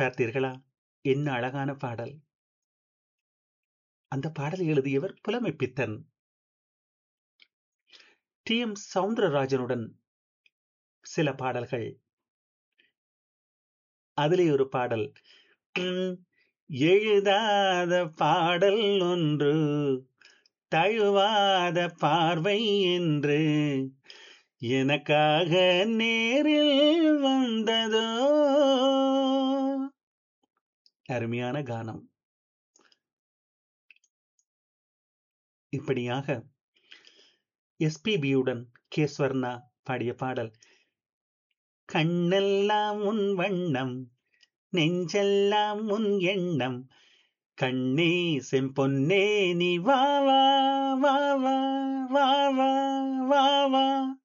பார்த்தீர்களா என்ன அழகான பாடல் அந்த பாடலை எழுதியவர் புலமை பித்தன் டி எம் சவுந்தரராஜனுடன் சில பாடல்கள் அதிலே ஒரு பாடல் உம், எழுதாத பாடல் ஒன்று தழுவாத பார்வை என்று எனக்காக நேரில் வந்ததோ அருமையான கானம் இப்படியாக எஸ்பிபியுடன் கே ஸ்வர்ணா பாடிய பாடல் கண்ணெல்லாம் உன் வண்ணம் நெஞ்செல்லாம் உன் எண்ணம் கண்ணே செம்பொன்னே நீ வா வா வா வா வா வா வா வா